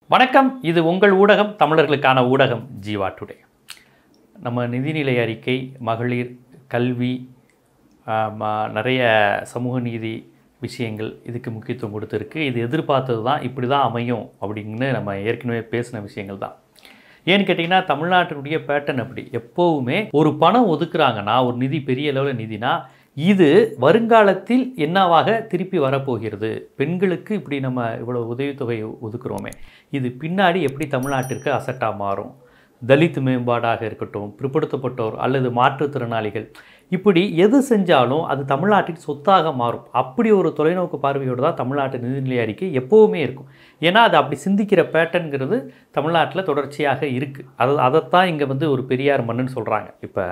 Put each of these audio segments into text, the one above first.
வணக்கம் இது உங்கள் ஊடகம் தமிழர்களுக்கான ஊடகம் ஜீவா டுடே நம்ம நிதிநிலை அறிக்கை மகளிர் கல்வி ஆஹ், ம- நிறைய சமூக நீதி விஷயங்கள் இதுக்கு முக்கியத்துவம் கொடுத்துருக்கு இது எதிர்பார்த்தது தான் இப்படி தான் அமையும் அப்படின்னு நம்ம ஏற்கனவே பேசின விஷயங்கள் தான் ஏன்னு கேட்டிங்கன்னா தமிழ்நாட்டினுடைய பேட்டர்ன் அப்படி எப்போவுமே ஒரு பணம் ஒதுக்குறாங்கன்னா ஒரு நிதி பெரிய அளவில் நிதினா இது வருங்காலத்தில் என்னவாக திருப்பி வரப்போகிறது பெண்களுக்கு இப்படி நம்ம இவ்வளோ உதவித்தொகை ஒதுக்குறோமே இது பின்னாடி எப்படி தமிழ்நாட்டிற்கு அசட்டாக மாறும் தலித் மேம்பாடாக இருக்கட்டும் பிற்படுத்தப்பட்டோர் அல்லது மாற்றுத்திறனாளிகள் இப்படி எது செஞ்சாலும் அது தமிழ்நாட்டின் சொத்தாக மாறும் அப்படி ஒரு தொலைநோக்கு பார்வையோடு தான் தமிழ்நாட்டு நிதிநிலை அறிக்கை எப்போவுமே இருக்கும் ஏன்னா அது அப்படி சிந்திக்கிற பேட்டர்ன்கிறது தமிழ்நாட்டில் தொடர்ச்சியாக இருக்குது அது அதைத்தான் இங்கே வந்து ஒரு பெரியார் மண்ணுன்னு சொல்கிறாங்க இப்போ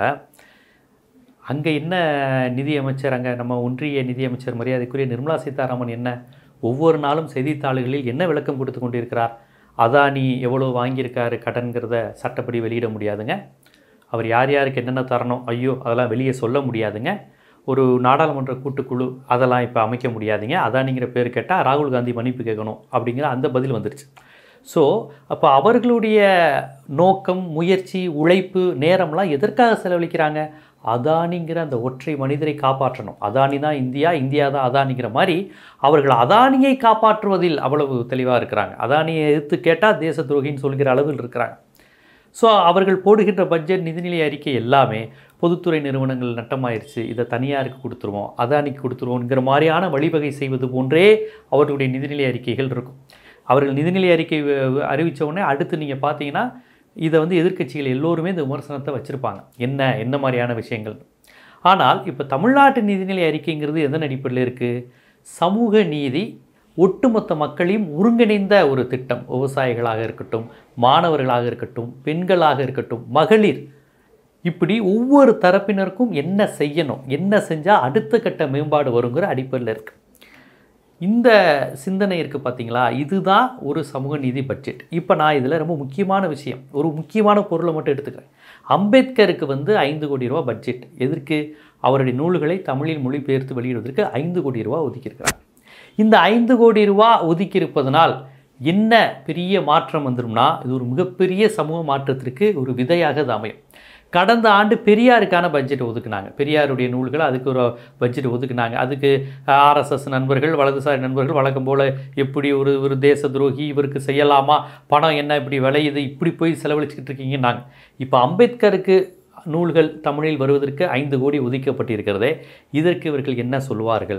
அங்கே என்ன நிதியமைச்சர் அங்கே நம்ம ஒன்றிய நிதியமைச்சர் மரியாதைக்குரிய நிர்மலா சீதாராமன் என்ன ஒவ்வொரு நாளும் செய்தித்தாள்களில் என்ன விளக்கம் கொடுத்து கொண்டிருக்கிறார் அதானி எவ்வளோ வாங்கியிருக்காரு கடன்கிறத சட்டப்படி வெளியிட முடியாதுங்க அவர் யார் யாருக்கு என்னென்ன தரணும் ஐயோ அதெல்லாம் வெளியே சொல்ல முடியாதுங்க ஒரு நாடாளுமன்ற கூட்டுக்குழு அதெல்லாம் இப்போ அமைக்க முடியாதுங்க அதானிங்கிற பேர் கேட்டால் ராகுல் காந்தி மன்னிப்பு கேட்கணும் அப்படிங்கிற அந்த பதில் வந்துருச்சு ஸோ அப்போ அவர்களுடைய நோக்கம் முயற்சி உழைப்பு நேரம்லாம் எதற்காக செலவழிக்கிறாங்க அதானிங்கிற அந்த ஒற்றை மனிதரை காப்பாற்றணும் அதானி தான் இந்தியா இந்தியா தான் அதானிங்கிற மாதிரி அவர்கள் அதானியை காப்பாற்றுவதில் அவ்வளவு தெளிவாக இருக்கிறாங்க அதானியை எதிர்த்து கேட்டால் தேச துரோகின்னு சொல்கிற அளவில் இருக்கிறாங்க ஸோ அவர்கள் போடுகின்ற பட்ஜெட் நிதிநிலை அறிக்கை எல்லாமே பொதுத்துறை நிறுவனங்கள் நட்டமாயிருச்சு இதை தனியாருக்கு கொடுத்துருவோம் அதானிக்கு கொடுத்துருவோங்கிற மாதிரியான வழிவகை செய்வது போன்றே அவர்களுடைய நிதிநிலை அறிக்கைகள் இருக்கும் அவர்கள் நிதிநிலை அறிக்கை வ- அறிவிச்ச உடனே அடுத்து நீங்கள் பார்த்தீங்கன்னா இதை வந்து எதிர்க்கட்சிகள் எல்லோருமே இந்த விமர்சனத்தை வச்சுருப்பாங்க என்ன என்ன மாதிரியான விஷயங்கள் ஆனால் இப்போ தமிழ்நாட்டு நிதிநிலை அறிக்கைங்கிறது எதன் அடிப்படையில் இருக்குது சமூக நீதி ஒட்டுமொத்த மக்களையும் ஒருங்கிணைந்த ஒரு திட்டம் விவசாயிகளாக இருக்கட்டும் மாணவர்களாக இருக்கட்டும் பெண்களாக இருக்கட்டும் மகளிர் இப்படி ஒவ்வொரு தரப்பினருக்கும் என்ன செய்யணும் என்ன செஞ்சால் அடுத்த கட்ட மேம்பாடு வருங்கிற அடிப்படையில் இருக்குது இந்த சிந்தனை இருக்குது பார்த்தீங்களா இதுதான் ஒரு சமூக நீதி பட்ஜெட் இப்போ நான் இதில் ரொம்ப முக்கியமான விஷயம் ஒரு முக்கியமான பொருளை மட்டும் எடுத்துக்கிறேன் அம்பேத்கருக்கு வந்து ஐந்து கோடி ரூபா பட்ஜெட் எதற்கு அவருடைய நூல்களை தமிழில் மொழிபெயர்த்து வெளியிடுவதற்கு ஐந்து கோடி ரூபா ஒதுக்கியிருக்கிறார் இந்த ஐந்து கோடி ரூபா ஒதுக்கியிருப்பதனால் என்ன பெரிய மாற்றம் வந்துரும்னா இது ஒரு மிகப்பெரிய சமூக மாற்றத்திற்கு ஒரு விதையாக இது அமையும் கடந்த ஆண்டு பெரியாருக்கான பட்ஜெட் ஒதுக்குனாங்க பெரியாருடைய நூல்கள் அதுக்கு ஒரு பட்ஜெட் ஒதுக்குனாங்க அதுக்கு ஆர்எஸ்எஸ் நண்பர்கள் வலதுசாரி நண்பர்கள் வழக்கம் போல் எப்படி ஒரு ஒரு தேச துரோகி இவருக்கு செய்யலாமா பணம் என்ன இப்படி விளையுது இப்படி போய் செலவழிச்சிக்கிட்டு இருக்கீங்கன்னாங்க இப்போ அம்பேத்கருக்கு நூல்கள் தமிழில் வருவதற்கு ஐந்து கோடி ஒதுக்கப்பட்டிருக்கிறதே இதற்கு இவர்கள் என்ன சொல்வார்கள்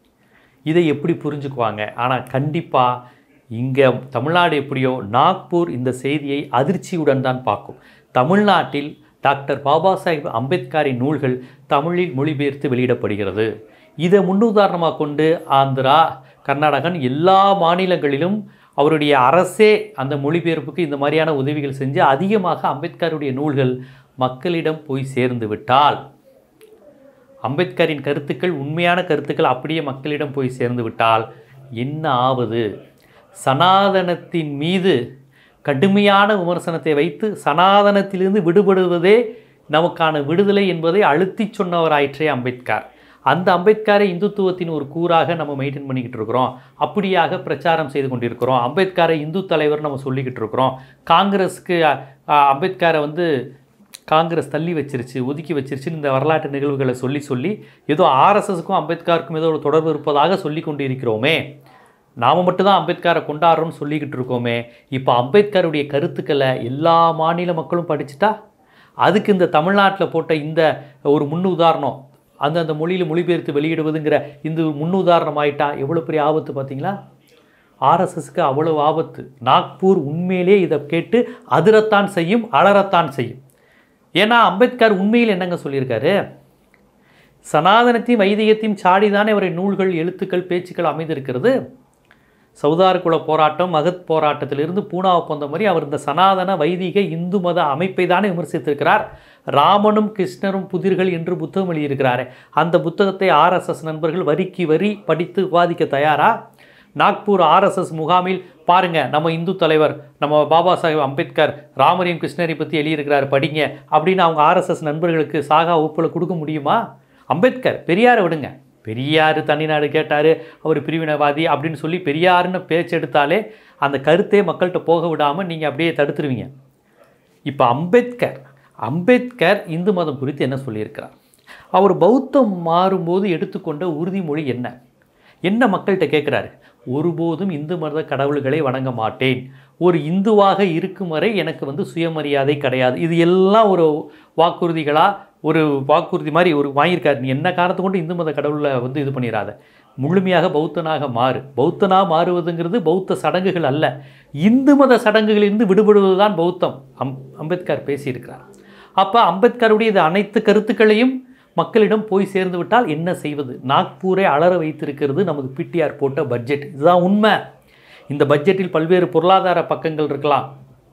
இதை எப்படி புரிஞ்சுக்குவாங்க ஆனால் கண்டிப்பாக இங்கே தமிழ்நாடு எப்படியோ நாக்பூர் இந்த செய்தியை அதிர்ச்சியுடன் தான் பார்க்கும் தமிழ்நாட்டில் டாக்டர் பாபா சாஹிப் அம்பேத்கரின் நூல்கள் தமிழில் மொழிபெயர்த்து வெளியிடப்படுகிறது இதை முன்னுதாரணமாக கொண்டு ஆந்திரா கர்நாடகன் எல்லா மாநிலங்களிலும் அவருடைய அரசே அந்த மொழிபெயர்ப்புக்கு இந்த மாதிரியான உதவிகள் செஞ்சு அதிகமாக அம்பேத்கருடைய நூல்கள் மக்களிடம் போய் சேர்ந்து விட்டால் அம்பேத்கரின் கருத்துக்கள் உண்மையான கருத்துக்கள் அப்படியே மக்களிடம் போய் சேர்ந்து விட்டால் என்ன ஆவது சனாதனத்தின் மீது கடுமையான விமர்சனத்தை வைத்து சனாதனத்திலிருந்து விடுபடுவதே நமக்கான விடுதலை என்பதை அழுத்திச் சொன்னவராயிற்றே அம்பேத்கர் அந்த அம்பேத்கரை இந்துத்துவத்தின் ஒரு கூறாக நம்ம மெயின்டைன் பண்ணிக்கிட்டு இருக்கிறோம் அப்படியாக பிரச்சாரம் செய்து கொண்டிருக்கிறோம் அம்பேத்கரை இந்து தலைவர் நம்ம சொல்லிக்கிட்டு இருக்கிறோம் காங்கிரஸுக்கு அ, அ, அம்பேத்கரை வந்து காங்கிரஸ் தள்ளி வச்சிருச்சு ஒதுக்கி வச்சிருச்சுன்னு இந்த வரலாற்று நிகழ்வுகளை சொல்லி சொல்லி ஏதோ ஆர்எஸ்எஸ்க்கும் அம்பேத்கருக்கும் ஏதோ ஒரு தொடர்பு இருப்பதாக சொல்லி கொண்டு இருக்கிறோமே நாம் மட்டும்தான் அம்பேத்கரை கொண்டாடுறோம்னு சொல்லிக்கிட்டு இருக்கோமே இப்போ அம்பேத்கருடைய கருத்துக்களை எல்லா மாநில மக்களும் படிச்சுட்டா அதுக்கு இந்த தமிழ்நாட்டில் போட்ட இந்த ஒரு முன் உதாரணம் அந்தந்த மொழியில் மொழிபெயர்த்து வெளியிடுவதுங்கிற இந்த முன் உதாரணம் ஆயிட்டா எவ்வளோ பெரிய ஆபத்து பார்த்தீங்களா ஆர்எஸ்எஸ்க்கு அவ்வளவு ஆபத்து நாக்பூர் உண்மையிலே இதை கேட்டு அதிரத்தான் செய்யும் அலறத்தான் செய்யும் ஏன்னா அம்பேத்கர் உண்மையில் என்னங்க சொல்லியிருக்காரு சனாதனத்தையும் வைதிகத்தையும் சாடிதானே அவருடைய நூல்கள் எழுத்துக்கள் பேச்சுக்கள் அமைந்திருக்கிறது சௌதார் குல போராட்டம் மகத் போராட்டத்திலிருந்து பூனா ஒப்பந்தம் மாதிரி அவர் இந்த சனாதன வைதிக இந்து மத அமைப்பை தானே விமர்சித்திருக்கிறார் ராமனும் கிருஷ்ணரும் புதிர்கள் என்று புத்தகம் எழுதியிருக்கிறாரே அந்த புத்தகத்தை ஆர்எஸ்எஸ் நண்பர்கள் வரிக்கு வரி படித்து விவாதிக்க தயாரா நாக்பூர் ஆர்எஸ்எஸ் முகாமில் பாருங்க நம்ம இந்து தலைவர் நம்ம பாபா சாஹேப் அம்பேத்கர் ராமரையும் கிருஷ்ணரை பற்றி எழுதியிருக்கிறார் படிங்க அப்படின்னு அவங்க ஆர்எஸ்எஸ் நண்பர்களுக்கு சாகா ஒப்புல கொடுக்க முடியுமா அம்பேத்கர் பெரியாரை விடுங்க பெரியார் தனிநாடு கேட்டார் அவர் பிரிவினைவாதி அப்படின்னு சொல்லி பெரியாருன்னு பேச்சு எடுத்தாலே அந்த கருத்தே மக்கள்கிட்ட போக விடாமல் நீங்கள் அப்படியே தடுத்துருவீங்க இப்போ அம்பேத்கர் அம்பேத்கர் இந்து மதம் குறித்து என்ன சொல்லியிருக்கிறார் அவர் பௌத்தம் மாறும்போது எடுத்துக்கொண்ட உறுதிமொழி என்ன என்ன மக்கள்கிட்ட கேட்குறாரு ஒருபோதும் இந்து மத கடவுள்களை வணங்க மாட்டேன் ஒரு இந்துவாக இருக்கும் வரை எனக்கு வந்து சுயமரியாதை கிடையாது இது எல்லாம் ஒரு வாக்குறுதிகளாக ஒரு வாக்குறுதி மாதிரி ஒரு வாங்கியிருக்காரு நீ என்ன காரணத்தை கொண்டு இந்து மத கடவுளை வந்து இது பண்ணிடாத முழுமையாக பௌத்தனாக மாறு பௌத்தனாக மாறுவதுங்கிறது பௌத்த சடங்குகள் அல்ல இந்து மத சடங்குகளிலிருந்து விடுபடுவது தான் பௌத்தம் அம் அம்பேத்கர் பேசியிருக்கிறார் அப்போ அம்பேத்கருடைய இது அனைத்து கருத்துக்களையும் மக்களிடம் போய் சேர்ந்து விட்டால் என்ன செய்வது நாக்பூரை அலற வைத்திருக்கிறது நமது பிடிஆர் போட்ட பட்ஜெட் இதுதான் உண்மை இந்த பட்ஜெட்டில் பல்வேறு பொருளாதார பக்கங்கள் இருக்கலாம்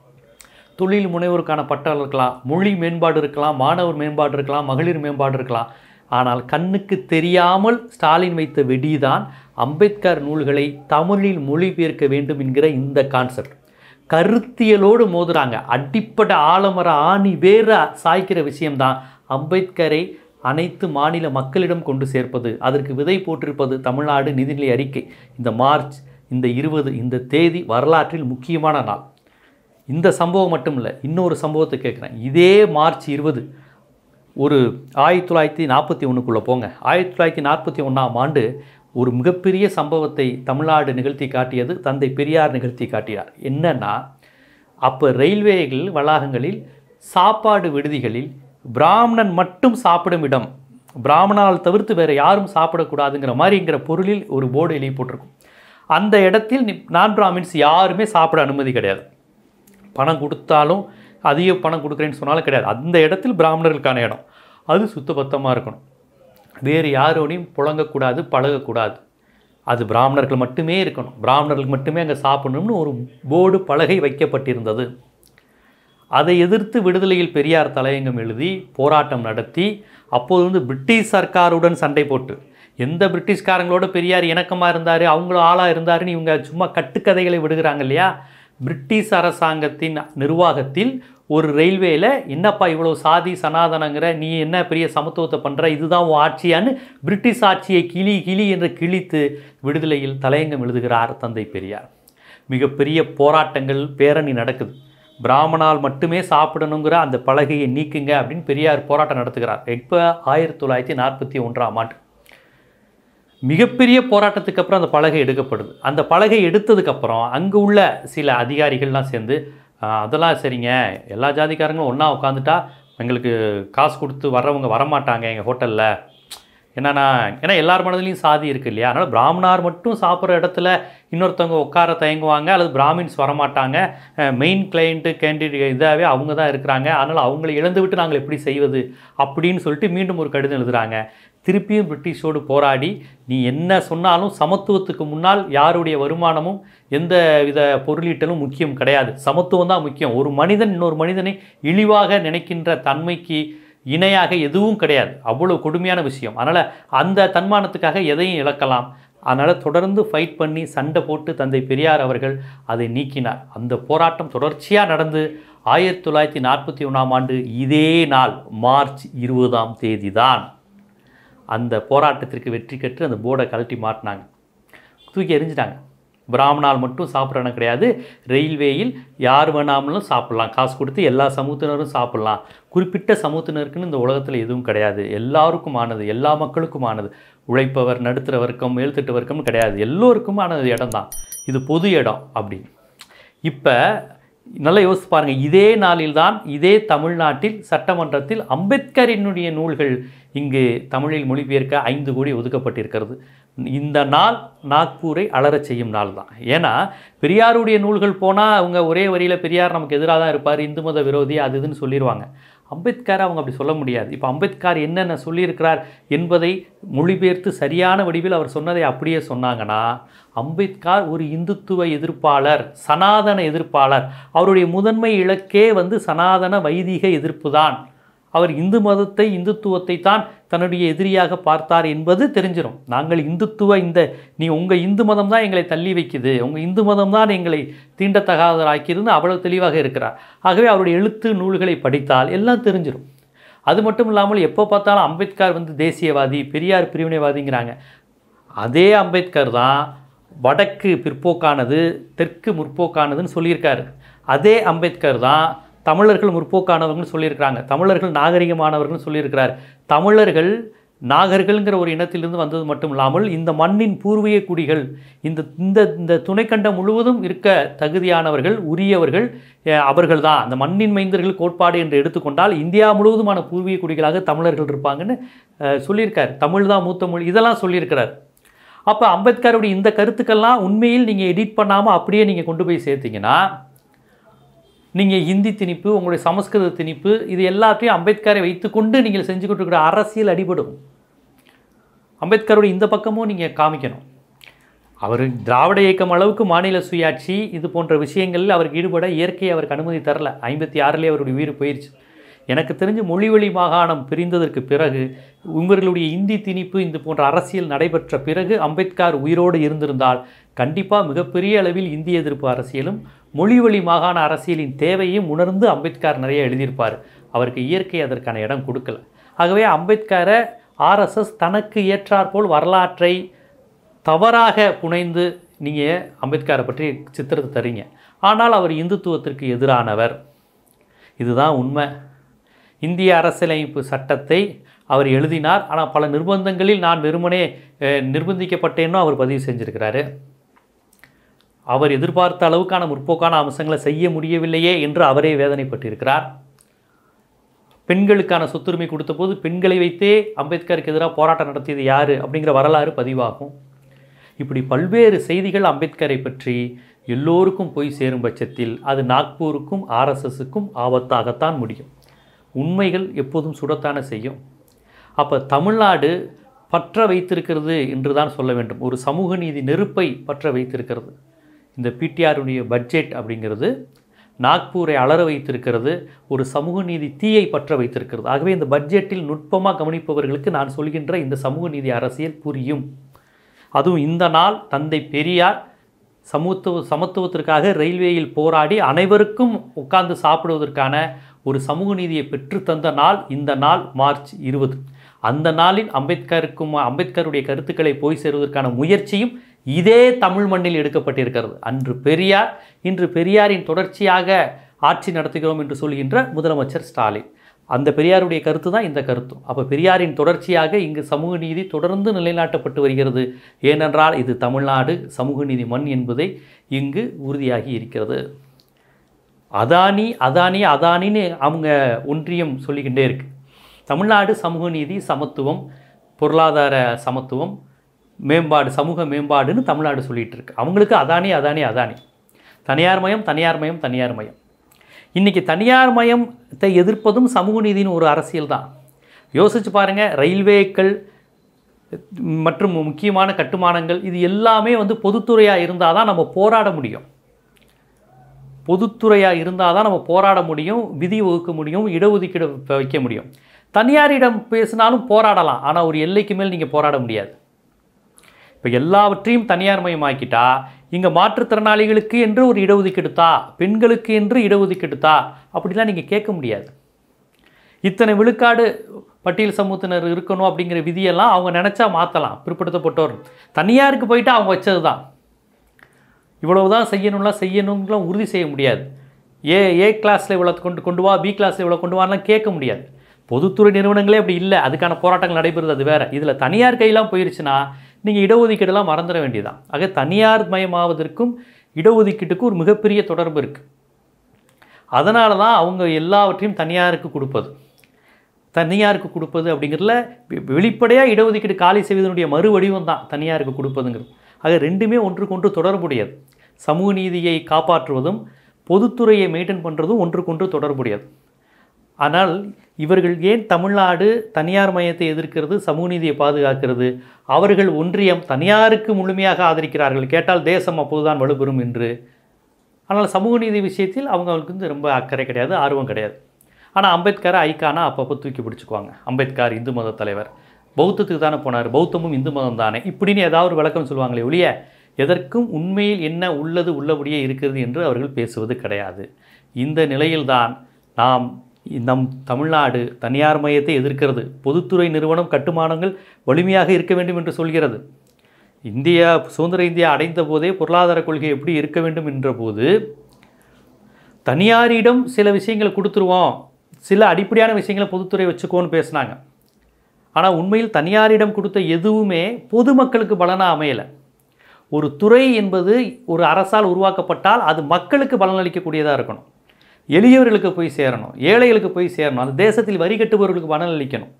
தொழில் முனைவோருக்கான பட்டம் இருக்கலாம் மொழி மேம்பாடு இருக்கலாம் மாணவர் மேம்பாடு இருக்கலாம் மகளிர் மேம்பாடு இருக்கலாம் ஆனால் கண்ணுக்கு தெரியாமல் ஸ்டாலின் வைத்த வெடிதான் அம்பேத்கர் நூல்களை தமிழில் மொழிபெயர்க்க வேண்டும் என்கிற இந்த கான்செப்ட் கருத்தியலோடு மோதுறாங்க அடிப்படை ஆலமர ஆணி வேற சாய்க்கிற விஷயம்தான் அம்பேத்கரை அனைத்து மாநில மக்களிடம் கொண்டு சேர்ப்பது அதற்கு விதை போட்டிருப்பது தமிழ்நாடு நிதிநிலை அறிக்கை இந்த மார்ச் இந்த இருபது இந்த தேதி வரலாற்றில் முக்கியமான நாள் இந்த சம்பவம் மட்டும் இல்லை இன்னொரு சம்பவத்தை கேட்குறேன் இதே மார்ச் இருபது ஒரு ஆயிரத்தி தொள்ளாயிரத்தி நாற்பத்தி ஒன்றுக்குள்ளே போங்க ஆயிரத்தி தொள்ளாயிரத்தி நாற்பத்தி ஒன்றாம் ஆண்டு ஒரு மிகப்பெரிய சம்பவத்தை தமிழ்நாடு நிகழ்த்தி காட்டியது தந்தை பெரியார் நிகழ்த்தி காட்டினார் என்னன்னா அப்போ ரயில்வேகள் வளாகங்களில் சாப்பாடு விடுதிகளில் பிராமணன் மட்டும் சாப்பிடும் இடம் பிராமணால் தவிர்த்து வேறு யாரும் சாப்பிடக்கூடாதுங்கிற மாதிரிங்கிற பொருளில் ஒரு போர்டு எழுதி போட்டிருக்கும் அந்த இடத்தில் நான் பிராமின்ஸ் யாருமே சாப்பிட அனுமதி கிடையாது பணம் கொடுத்தாலும் அதிக பணம் கொடுக்குறேன்னு சொன்னாலும் கிடையாது அந்த இடத்தில் பிராமணர்களுக்கான இடம் அது சுத்தபத்தமாக இருக்கணும் வேறு யாரோடையும் புழங்கக்கூடாது பழகக்கூடாது அது பிராமணர்கள் மட்டுமே இருக்கணும் பிராமணர்களுக்கு மட்டுமே அங்கே சாப்பிடணும்னு ஒரு போர்டு பலகை வைக்கப்பட்டிருந்தது அதை எதிர்த்து விடுதலையில் பெரியார் தலையங்கம் எழுதி போராட்டம் நடத்தி அப்போது வந்து பிரிட்டிஷ் சர்க்காருடன் சண்டை போட்டு எந்த பிரிட்டிஷ்காரங்களோட பெரியார் இணக்கமாக இருந்தார் அவங்களும் ஆளாக இருந்தாருன்னு இவங்க சும்மா கட்டுக்கதைகளை விடுகிறாங்க இல்லையா பிரிட்டிஷ் அரசாங்கத்தின் நிர்வாகத்தில் ஒரு ரயில்வேயில் என்னப்பா இவ்வளோ சாதி சனாதனங்கிற நீ என்ன பெரிய சமத்துவத்தை பண்ணுற இதுதான் உன் ஆட்சியான்னு பிரிட்டிஷ் ஆட்சியை கிளி கிளி என்று கிழித்து விடுதலையில் தலையங்கம் எழுதுகிறார் தந்தை பெரியார் மிகப்பெரிய போராட்டங்கள் பேரணி நடக்குது பிராமணால் மட்டுமே சாப்பிடணுங்கிற அந்த பலகையை நீக்குங்க அப்படின்னு பெரியார் போராட்டம் நடத்துகிறார் இப்போ ஆயிரத்தி தொள்ளாயிரத்தி நாற்பத்தி ஒன்றாம் ஆண்டு மிகப்பெரிய போராட்டத்துக்கு அப்புறம் அந்த பலகை எடுக்கப்படுது அந்த பலகை எடுத்ததுக்கப்புறம் அங்கே உள்ள சில அதிகாரிகள்லாம் சேர்ந்து "ஆஹ், அதெல்லாம் சரிங்க எல்லா ஜாதிக்காரங்களும் ஒன்றா உட்காந்துட்டா எங்களுக்கு காசு கொடுத்து வர்றவங்க வரமாட்டாங்க எங்கள் ஹோட்டலில் என்னன்னா ஏன்னா எல்லார் மனதிலையும் சாதி இருக்குது இல்லையா அதனால் பிராமணார் மட்டும் சாப்பிட்ற இடத்துல இன்னொருத்தவங்க உட்கார தயங்குவாங்க அல்லது பிராமின்ஸ் வரமாட்டாங்க மெயின் கிளைண்ட்டு கேண்டிடேட் இதாகவே அவங்க தான் இருக்கிறாங்க அதனால் அவங்களை இழந்து விட்டு நாங்கள் எப்படி செய்வது அப்படின்னு சொல்லிட்டு மீண்டும் ஒரு கடிதம் எழுதுகிறாங்க திருப்பியும் பிரிட்டிஷோடு போராடி நீ என்ன சொன்னாலும் சமத்துவத்துக்கு முன்னால் யாருடைய வருமானமும் எந்த வித பொருளீட்டலும் முக்கியம் கிடையாது சமத்துவம் தான் முக்கியம் ஒரு மனிதன் இன்னொரு மனிதனை இழிவாக நினைக்கின்ற தன்மைக்கு இணையாக எதுவும் கிடையாது அவ்வளோ கொடுமையான விஷயம் அதனால் அந்த தன்மானத்துக்காக எதையும் இழக்கலாம் அதனால் தொடர்ந்து ஃபைட் பண்ணி சண்டை போட்டு தந்தை பெரியார் அவர்கள் அதை நீக்கினார் அந்த போராட்டம் தொடர்ச்சியாக நடந்து ஆயிரத்தி தொள்ளாயிரத்தி நாற்பத்தி ஒன்றாம் ஆண்டு இதே நாள் மார்ச் இருபதாம் தேதி தான் அந்த போராட்டத்திற்கு வெற்றி கற்று அந்த போர்டை கழட்டி மாட்டினாங்க தூக்கி எறிஞ்சிட்டாங்க பிராமணால் மட்டும் சாப்பிட்ற இடம் கிடையாது ரயில்வேயில் யார் வேணாமலும் சாப்பிட்லாம் காசு கொடுத்து எல்லா சமூகத்தினரும் சாப்பிட்லாம் குறிப்பிட்ட சமூகத்தினருக்குன்னு இந்த உலகத்தில் எதுவும் கிடையாது எல்லாருக்குமானது எல்லா மக்களுக்குமானது உழைப்பவர் நடுத்தர வர்க்கம் மேல்தட்டு வர்க்கம்னு கிடையாது எல்லோருக்குமானது இடம் தான் இது பொது இடம் அப்படின்னு இப்போ நல்லா யோசித்து பாருங்கள் இதே நாளில்தான் இதே தமிழ்நாட்டில் சட்டமன்றத்தில் அம்பேத்கரினுடைய நூல்கள் இங்கு தமிழில் மொழிபெயர்க்க ஐந்து கோடி ஒதுக்கப்பட்டிருக்கிறது இந்த நாள் நாக்பூரை அலறச் செய்யும் நாள் தான் ஏன்னா பெரியாருடைய நூல்கள் போனால் அவங்க ஒரே வரியில் பெரியார் நமக்கு எதிராக தான் இருப்பார் இந்து மத விரோதி அது இதுன்னு சொல்லிடுவாங்க அம்பேத்கரை அவங்க அப்படி சொல்ல முடியாது இப்போ அம்பேத்கர் என்னென்ன சொல்லியிருக்கிறார் என்பதை மொழிபெயர்த்து சரியான வடிவில் அவர் சொன்னதை அப்படியே சொன்னாங்கன்னா அம்பேத்கர் ஒரு இந்துத்துவ எதிர்ப்பாளர் சனாதன எதிர்ப்பாளர் அவருடைய முதன்மை இலக்கே வந்து சனாதன வைதிக எதிர்ப்பு தான் அவர் இந்து மதத்தை இந்துத்துவத்தை தான் தன்னுடைய எதிரியாக பார்த்தார் என்பது தெரிஞ்சிடும் நாங்கள் இந்துத்துவ இந்த நீ உங்கள் இந்து மதம் தான் எங்களை தள்ளி வைக்குது உங்கள் இந்து மதம் தான் எங்களை தீண்டத்தகாதராக்கியதுன்னு அவ்வளவு தெளிவாக இருக்கிறார் ஆகவே அவருடைய எழுத்து நூல்களை படித்தால் எல்லாம் தெரிஞ்சிடும் அது மட்டும் இல்லாமல் எப்போ பார்த்தாலும் அம்பேத்கர் வந்து தேசியவாதி பெரியார் பிரிவினைவாதிங்கிறாங்க அதே அம்பேத்கர் தான் வடக்கு பிற்போக்கானது தெற்கு முற்போக்கானதுன்னு சொல்லியிருக்காரு அதே அம்பேத்கர் தான் தமிழர்கள் முற்போக்கானவர்கள்னு சொல்லியிருக்கிறாங்க தமிழர்கள் நாகரிகமானவர்கள்னு சொல்லியிருக்கிறார் தமிழர்கள் நாகர்கள்ங்கிற ஒரு இனத்திலிருந்து வந்தது மட்டும் இல்லாமல் இந்த மண்ணின் பூர்வீக குடிகள் இந்த இந்த இந்த துணைக்கண்டம் முழுவதும் இருக்க தகுதியானவர்கள் உரியவர்கள் அஹ், அவர்கள்தான் அந்த மண்ணின் மைந்தர்கள் கோட்பாடு என்று எடுத்துக்கொண்டால் இந்தியா முழுவதுமான பூர்வீக குடிகளாக தமிழர்கள் இருப்பாங்கன்னு அஹ், சொல்லியிருக்கார் தமிழ் தான் மூத்த மொழி இதெல்லாம் சொல்லியிருக்கிறார் அப்போ அம்பேத்கருடைய இந்த கருத்துக்கெல்லாம் உண்மையில் நீங்கள் எடிட் பண்ணாமல் அப்படியே நீங்கள் கொண்டு போய் சேர்த்தீங்கன்னா நீங்கள் ஹிந்தி திணிப்பு உங்களுடைய சமஸ்கிருத திணிப்பு இது எல்லாத்தையும் அம்பேத்கரை வைத்துக்கொண்டு நீங்கள் செஞ்சுக்கிட்டு இருக்கிற அரசியல் அடிபடும் அம்பேத்கருடைய இந்த பக்கமும் நீங்கள் காமிக்கணும் அவர் திராவிட இயக்கம் அளவுக்கு மாநில சுயாட்சி இது போன்ற விஷயங்களில் அவருக்கு ஈடுபட இயற்கை அவருக்கு அனுமதி தரல ஐம்பத்தி ஆறுலேயே அவருடைய உயிர் போயிடுச்சு எனக்கு தெரிஞ்சு மொழிவழி மாகாணம் பிரிந்ததற்கு பிறகு இவர்களுடைய இந்தி திணிப்பு இந்த போன்ற அரசியல் நடைபெற்ற பிறகு அம்பேத்கர் உயிரோடு இருந்திருந்தால் கண்டிப்பாக மிகப்பெரிய அளவில் இந்திய எதிர்ப்பு அரசியலும் மொழிவழி மாகாண அரசியலின் தேவையும் உணர்ந்து அம்பேத்கர் நிறைய எழுதியிருப்பார் அவருக்கு இயற்கை அதற்கான இடம் கொடுக்கல ஆகவே அம்பேத்கரை ஆர்எஸ்எஸ் தனக்கு ஏற்றாற்போல் வரலாற்றை தவறாக புனைந்து நீங்கள் அம்பேத்கரை பற்றி சித்திரத்தை தரீங்க ஆனால் அவர் இந்துத்துவத்திற்கு எதிரானவர் இதுதான் உண்மை இந்திய அரசியலமைப்பு சட்டத்தை அவர் எழுதினார் ஆனால் பல நிர்பந்தங்களில் நான் வெறுமனே அஹ், நிர்பந்திக்கப்பட்டேன்னு அவர் பதிவு செஞ்சிருக்கிறாரு அவர் எதிர்பார்த்த அளவுக்கான முற்போக்கான அம்சங்களை செய்ய முடியவில்லையே என்று அவரே வேதனைப்பட்டிருக்கிறார் பெண்களுக்கான சொத்துரிமை கொடுத்தபோது பெண்களை வைத்தே அம்பேத்கருக்கு எதிராக போராட்டம் நடத்தியது யார் அப்படிங்கிற வரலாறு பதிவாகும் இப்படி பல்வேறு செய்திகள் அம்பேத்கரை பற்றி எல்லோருக்கும் போய் சேரும் பட்சத்தில் அது நாக்பூருக்கும் ஆர்எஸ்எஸுக்கும் ஆபத்தாகத்தான் முடியும் உண்மைகள் எப்போதும் சுடத்தானே செய்யும் அப்போ தமிழ்நாடு பற்ற வைத்திருக்கிறது என்று தான் சொல்ல வேண்டும் ஒரு சமூக நீதி நெருப்பை பற்ற வைத்திருக்கிறது இந்த பிடிஆருடைய பட்ஜெட் அப்படிங்கிறது நாக்பூரை அலற வைத்திருக்கிறது ஒரு சமூக நீதி தீயை பற்ற வைத்திருக்கிறது ஆகவே இந்த பட்ஜெட்டில் நுட்பமாக கவனிப்பவர்களுக்கு நான் சொல்கின்ற இந்த சமூக நீதி அரசியல் புரியும் அதுவும் இந்த நாள் தந்தை பெரியார் சமத்துவ சமத்துவத்திற்காக ரயில்வேயில் போராடி அனைவருக்கும் உட்கார்ந்து சாப்பிடுவதற்கான ஒரு சமூக நீதியை பெற்றுத்தந்த நாள் இந்த நாள் மார்ச் இருபது அந்த நாளில் அம்பேத்கருக்கும் அம்பேத்கருடைய கருத்துக்களை போய் சேருவதற்கான முயற்சியும் இதே தமிழ் மண்ணில் எடுக்கப்பட்டிருக்கிறது அன்று பெரியார் இன்று பெரியாரின் தொடர்ச்சியாக ஆட்சி நடத்துகிறோம் என்று சொல்கின்ற முதலமைச்சர் ஸ்டாலின் அந்த பெரியாருடைய கருத்து தான் இந்த கருத்தும் அப்போ பெரியாரின் தொடர்ச்சியாக இங்கு சமூக நீதி தொடர்ந்து நிலைநாட்டப்பட்டு வருகிறது ஏனென்றால் இது தமிழ்நாடு சமூக நீதி மண் என்பதை இங்கு உறுதியாகி இருக்கிறது அதானி அதானி அதானின்னு அவங்க ஒன்றியம் சொல்லிக்கிட்டே இருக்கு தமிழ்நாடு சமூக நீதி சமத்துவம் பொருளாதார சமத்துவம் மேம்பாடு சமூக மேம்பாடுன்னு தமிழ்நாடு சொல்லிட்டு இருக்கு அவங்களுக்கு அதானி அதானி அதானி தனியார் மயம் தனியார் மயம் தனியார் மயம் இன்றைக்கி தனியார் மயத்தை எதிர்ப்பதும் சமூக நீதியின் ஒரு அரசியல் தான் யோசிச்சு பாருங்கள் ரயில்வேக்கள் மற்றும் முக்கியமான கட்டுமானங்கள் இது எல்லாமே வந்து பொதுத்துறையாக இருந்தால் தான் நம்ம போராட முடியும் பொதுத்துறையாக இருந்தால் தான் நம்ம போராட முடியும் விதி வகுக்க முடியும் இடஒதுக்கீடு வ- வைக்க முடியும் தனியாரிடம் பேசினாலும் போராடலாம் ஆனால் ஒரு எல்லைக்கு மேல் நீங்கள் போராட முடியாது இப்போ எல்லாவற்றையும் தனியார் மயமாக்கிட்டா இங்கே மாற்றுத்திறனாளிகளுக்கு என்று ஒரு இடஒதுக்கீடு தா பெண்களுக்கு என்று இடஒதுக்கீடு தா அப்படிலாம் நீங்கள் கேட்க முடியாது இத்தனை விழுக்காடு பட்டியல் சமூகத்தினர் இருக்கணும் அப்படிங்கிற விதியெல்லாம் அவங்க நினச்சா மாற்றலாம் பிற்படுத்தப்பட்டோர் தனியாருக்கு போயிட்டு அவங்க வச்சது தான் இவ்வளவு தான் செய்யணும்லாம் செய்யணும்லாம் உறுதி செய்ய முடியாது ஏ ஏ கிளாஸில் இவ்வளோ கொண்டு கொண்டு வா பி கிளாஸில் இவ்வளோ கொண்டு வாலாம் கேட்க முடியாது பொதுத்துறை நிறுவனங்களே அப்படி இல்லை அதுக்கான போராட்டங்கள் நடைபெறுது அது வேறு இதில் தனியார் கையெல்லாம் போயிருச்சுன்னா நீங்கள் இடஒதுக்கீடெல்லாம் மறந்துட வேண்டியதான் ஆக தனியார் மயமாவதற்கும் இடஒதுக்கீட்டுக்கும் ஒரு மிகப்பெரிய தொடர்பு இருக்குது அதனால தான் அவங்க எல்லாவற்றையும் தனியாருக்கு கொடுப்பது தனியாருக்கு கொடுப்பது அப்படிங்கிறதுல வெ- வெளிப்படையாக இடஒதுக்கீடு காலி செய்வதனுடைய மறு வடிவம் தான் தனியாருக்கு கொடுப்பதுங்கிறது ஆக ரெண்டுமே ஒன்றுக்கொன்று தொடர்புடையது சமூக நீதியை காப்பாற்றுவதும் பொதுத்துறையை மெயின்டைன் பண்ணுறதும் ஒன்றுக்கொன்று தொடர்புடையது ஆனால் இவர்கள் ஏன் தமிழ்நாடு தனியார் மையத்தை எதிர்க்கிறது சமூக நீதியை பாதுகாக்கிறது அவர்கள் ஒன்றியம் தனியாருக்கு முழுமையாக ஆதரிக்கிறார்கள் கேட்டால் தேசம் அப்போதுதான் வலுப்பெறும் என்று ஆனால் சமூக நீதி விஷயத்தில் அவங்களுக்கு வந்து ரொம்ப அக்கறை கிடையாது ஆர்வம் கிடையாது ஆனால் அம்பேத்கரை ஐக்கானா அப்பப்போ தூக்கி பிடிச்சிக்குவாங்க அம்பேத்கர் இந்து மத தலைவர் பௌத்தத்துக்கு தானே போனார் பௌத்தமும் இந்து மதம் தானே இப்படின்னு ஏதாவது ஒரு விளக்கம் சொல்லுவாங்களே ஒழிய எதற்கும் உண்மையில் என்ன உள்ளது உள்ளபடியே இருக்கிறது என்று அவர்கள் பேசுவது கிடையாது இந்த நிலையில்தான் நாம் நம் தமிழ்நாடு தனியார் மையத்தை எதிர்க்கிறது பொதுத்துறை நிறுவனம் கட்டுமானங்கள் வலிமையாக இருக்க வேண்டும் என்று சொல்கிறது இந்தியா சுதந்திர இந்தியா அடைந்த போதே பொருளாதார கொள்கை எப்படி இருக்க வேண்டும் என்ற போது தனியாரிடம் சில விஷயங்களை கொடுத்துருவோம் சில அடிப்படையான விஷயங்களை பொதுத்துறை வச்சுக்கோன்னு பேசுனாங்க ஆனால் உண்மையில் தனியாரிடம் கொடுத்த எதுவுமே பொதுமக்களுக்கு பலனாக அமையலை ஒரு துறை என்பது ஒரு அரசால் உருவாக்கப்பட்டால் அது மக்களுக்கு பலனளிக்கக்கூடியதாக இருக்கணும் எளியவர்களுக்கு போய் சேரணும் ஏழைகளுக்கு போய் சேரணும் அந்த தேசத்தில் வரி கட்டுபவர்களுக்கு பலனளிக்கணும்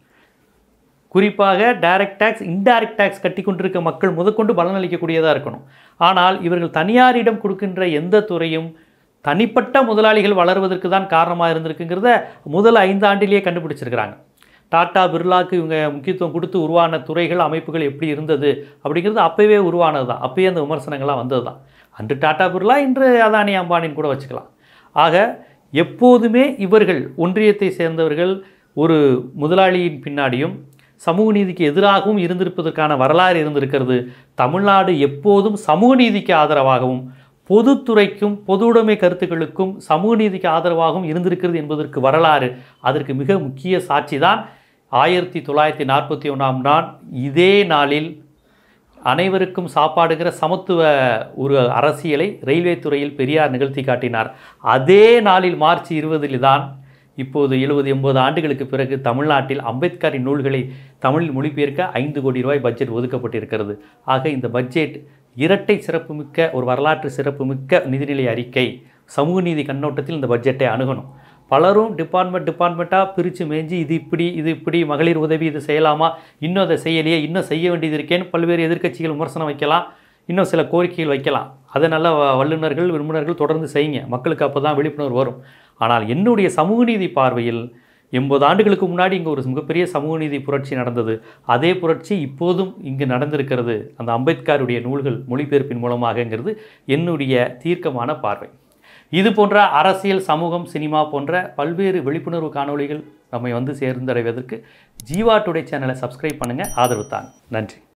குறிப்பாக டைரக்ட் டேக்ஸ் இன்டைரக்ட் டேக்ஸ் கட்டி கொண்டிருக்க மக்கள் முதற்கொண்டு பலனளிக்கக்கூடியதாக இருக்கணும் ஆனால் இவர்கள் தனியாரிடம் கொடுக்கின்ற எந்த துறையும் தனிப்பட்ட முதலாளிகள் வளர்வதற்கு தான் காரணமாக இருந்திருக்குங்கிறத முதல் ஐந்து ஆண்டிலேயே கண்டுபிடிச்சிருக்கிறாங்க டாடா பிர்லாக்கு இவங்க முக்கியத்துவம் கொடுத்து உருவான துறைகள் அமைப்புகள் எப்படி இருந்தது அப்படிங்கிறது அப்போவே உருவானது தான் அப்போயே அந்த விமர்சனங்கள்லாம் வந்தது தான் அன்று டாடா பிர்லா இன்று அதானி அம்பானின்னு கூட வச்சுக்கலாம் ஆக எப்போதுமே இவர்கள் ஒன்றியத்தை சேர்ந்தவர்கள் ஒரு முதலாளியின் பின்னாடியும் சமூக நீதிக்கு எதிராகவும் இருந்திருப்பதற்கான வரலாறு இருந்திருக்கிறது தமிழ்நாடு எப்போதும் சமூக நீதிக்கு ஆதரவாகவும் பொதுத்துறைக்கும் பொதுவுடைமை கருத்துக்களுக்கும் சமூக நீதிக்கு ஆதரவாகவும் இருந்திருக்கிறது என்பதற்கு வரலாறு அதற்கு மிக முக்கிய சாட்சி தான் ஆயிரத்தி தொள்ளாயிரத்தி நாற்பத்தி ஒன்றாம் நாள் இதே நாளில் அனைவருக்கும் சாப்பாடுகிற சமத்துவ ஒரு அரசியலை ரயில்வே துறையில் பெரியார் நிகழ்த்தி காட்டினார் அதே நாளில் மார்ச் இருபதில் தான் இப்போது எழுபது எண்பது ஆண்டுகளுக்கு பிறகு தமிழ்நாட்டில் அம்பேத்கரின் நூல்களை தமிழில் மொழிபெயர்க்க ஐந்து கோடி ரூபாய் பட்ஜெட் ஒதுக்கப்பட்டிருக்கிறது ஆக இந்த பட்ஜெட் இரட்டை சிறப்புமிக்க ஒரு வரலாற்று சிறப்புமிக்க நிதிநிலை அறிக்கை சமூக நீதி கண்ணோட்டத்தில் இந்த பட்ஜெட்டை அணுகணும் பலரும் டிபார்ட்மெண்ட் டிபார்ட்மெண்ட்டாக பிரித்து மேய்ஞ்சி இது இப்படி இது இப்படி மகளிர் உதவி இது செய்யலாமா இன்னும் அதை செய்யலையே இன்னும் செய்ய வேண்டியது இருக்கேன்னு பல்வேறு எதிர்க்கட்சிகள் விமர்சனம் வைக்கலாம் இன்னும் சில கோரிக்கைகள் வைக்கலாம் அதை நல்ல வ- வல்லுநர்கள் விரும்பினர்கள் தொடர்ந்து செய்யுங்க மக்களுக்கு அப்போ தான் விழிப்புணர்வு வரும் ஆனால் என்னுடைய சமூக நீதி பார்வையில் எண்பது ஆண்டுகளுக்கு முன்னாடி இங்கே ஒரு மிகப்பெரிய சமூக நீதி புரட்சி நடந்தது அதே புரட்சி இப்போதும் இங்கு நடந்திருக்கிறது அந்த அம்பேத்கருடைய நூல்கள் மொழிபெயர்ப்பின் மூலமாகங்கிறது என்னுடைய தீர்க்கமான பார்வை இது போன்ற அரசியல் சமூகம் சினிமா போன்ற பல்வேறு விழிப்புணர்வு காணொளிகள் நம்மை வந்து சேர்ந்தடைவதற்கு ஜீவா டுடே சேனலை சப்ஸ்கிரைப் பண்ணுங்கள் ஆதரவு தாங்க நன்றி